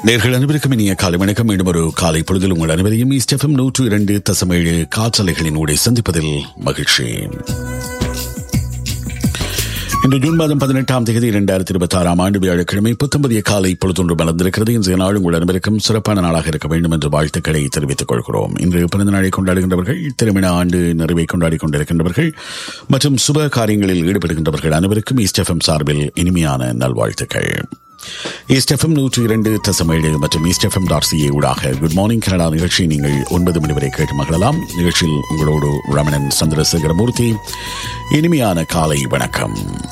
நேர்கள் அனைவருக்கும் இனிய காலை வணக்கம் மீண்டும் ஒரு காலை பொழுதில் உங்கள் அனைவரையும் ஸ்டெஃபம் நூற்று இரண்டு தசமேழு காற்றலைகளின் ஊடே சந்திப்பதில் மகிழ்ச்சி இன்று ஜூன் மாதம் பதினெட்டாம் தேதி இரண்டாயிரத்தி இருபத்தி ஆறாம் ஆண்டு வியாழக்கிழமை புத்தம்பதிய காலை பொழுதொன்று மலர்ந்திருக்கிறது இன்றைய நாள் உங்கள் அனைவருக்கும் சிறப்பான நாளாக இருக்க வேண்டும் என்று வாழ்த்துக்களை தெரிவித்துக் கொள்கிறோம் இன்று பிறந்த நாளை கொண்டாடுகின்றவர்கள் திருமண ஆண்டு நிறைவை கொண்டாடி கொண்டிருக்கின்றவர்கள் மற்றும் சுப காரியங்களில் ஈடுபடுகின்றவர்கள் அனைவருக்கும் ஈஸ்டெஃபம் சார்பில் இனிமையான நல்வாழ்த்துக்கள் ஈஸ்டெஃபம் நூற்றி இரண்டு தசமேழு மற்றும் ஈஸ்டெஃபம் டாட் சிஏ ஊடாக குட் மார்னிங் கனடா நிகழ்ச்சி நீங்கள் ஒன்பது மணி வரை கேட்டு மகிழலாம் நிகழ்ச்சியில் உங்களோடு ரமணன் சந்திரசேகரமூர்த்தி இனிமையான காலை வணக்கம்